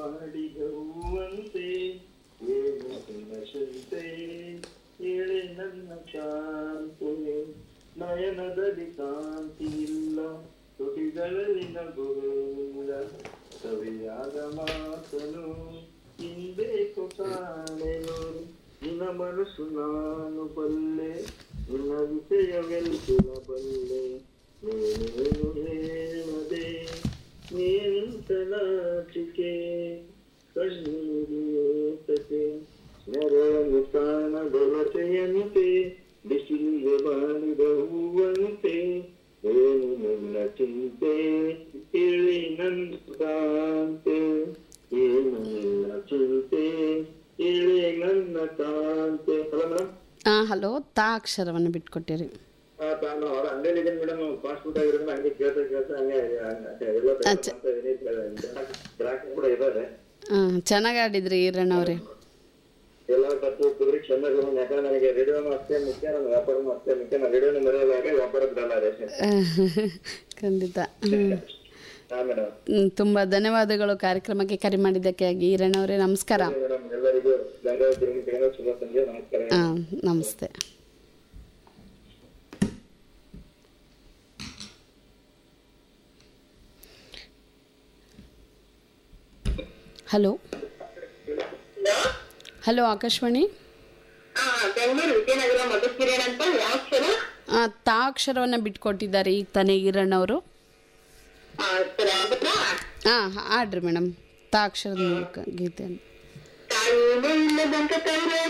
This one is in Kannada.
ಬಾಡಿದ ಹೂವಂತೆ ಏನು ಸುಂದರತೆ ಏಳೆ ನನ್ನ ಶಾಂತಿ ನಯನದಲ್ಲಿ ಕಾಂತಿ ಇಲ್ಲ ತುಟಿಗಳಲ್ಲಿ ನಗುವಿಲ್ಲ ಕವಿಯಾದ ಮಾತನು ಹಿಂಬೇಕು ಕಾಣೆನು ನಿನ್ನ ಮನಸ್ಸು ನಾನು ಬಲ್ಲೆ ನಿನ್ನ ವಿಷಯವೆಲ್ಲ ಬಲ್ಲೆ ನೀನೇನು ಹೇಳದೆ ನೀನಿಂತ ನಾಚಿಕೆ ಕಣ್ಣೀರು ಏತಕೆ ನೆರಳು ಕಾಣದೊಲತೆಯಂತೆ ಬಿಸಿಲಿಗೆ ಬಾಳಿದ ಹೂವಂತೆ ಏನು ನನ್ನ ಚಿಂತೆ ಹೇಳಿ ನನ್ನ ಕಾಂತೆ ಏನು ನಿನ್ನ ಚಿಂತೆ ಹೇಳಿ ನನ್ನ ಕಾಂತೆ ಹಲೋ ಮೇಡಮ್ ಹಾಂ ಹಲೋ ತಾ ಅಕ್ಷರವನ್ನು ಬಿಟ್ಕೊಟ್ಟಿರಿ ನಾನು ಅವ್ರ ಅಂಗಡಿಯಲ್ಲಿ ಮೇಡಮ್ ಫಾಸ್ಟ್ ಫುಡ್ ಆಗಿರೋದ್ರಿಂದ ಹಂಗೆ ಕೇಳ್ತಾ ಕೇಳ್ತಾ ಹಂಗೆ ಹಂಗೆ ಎಲ್ಲ ಅಚ್ಚ. ಗ್ರಾಹಕ ಕೂಡ ಇದ್ದಾರೆ ಹಾಂ ಚೆನ್ನಾಗಿ ಆಡಿದ್ರಿ ಈರಣ್ಣವ್ರೆ ಎಲ್ಲ ತಪ್ಪು ಒಪ್ಪಿದ್ರೆ ಕ್ಷಮೆ ಕೊಡು. ಯಾಕಂದ್ರೆ ನನಗೆ ರೇಡಿಯೋನು ಅಷ್ಟೇ ಮುಖ್ಯ ನನ್ನ ವ್ಯಾಪಾರನೂ ಅಷ್ಟೇ ಮುಖ್ಯ ನಾನು ರೇಡಿಯೋನು ಮರೆಯಲಾಗ ವ್ಯಾಪಾರ ಬಿಡಲ್ಲ ರೇಷೆ ಖಂಡಿತ ಹ್ಞೂ ಹಾ ಮೇಡಮ್ ತುಂಬ ಧನ್ಯವಾದಗಳು ಕಾರ್ಯಕ್ರಮಕ್ಕೆ ಕರೆ ಮಾಡಿದ್ದಕ್ಕೆ ಈರಣ್ಣವರೇ ನಮಸ್ಕಾರ ಮೇಡಮ್ ಎಲ್ಲರಿಗೂ ಗಂಗಾವತಿ ಕಡೆಯಿಂದ ಶುಭ ಸಂಜೆ ನಮಸ್ಕಾರ ಹಾಂ ನಮಸ್ತೆ ಹಲೋ ಹಲೋ ಆಕಾಶವಾಣಿ ಬೆಂಗಳೂರು ವಿಜಯನಗರ ಮಧುಕಿರಣ್ ಅಂತ ಯಾವ ಅಕ್ಷರ ಆ, ತಾ ಅಕ್ಷರವನ್ನು ಬಿಟ್ಕೊಟ್ಟಿದ್ದಾರೆ ಈಗ ತಾನೇ ಈರಣ್ಣವರು ಆ, ಸರಿ ಆಗ್ಬಿಟ್ರಾ? ಹಾಂ ಆಡ್ರಿ ಮೇಡಮ್ ತಾ ಅಕ್ಷರದ ಮೂಲಕ ಗೀತೆಯನ್ನು ತಾಯಿನೂ ಇಲ್ಲದಂತ ತವರ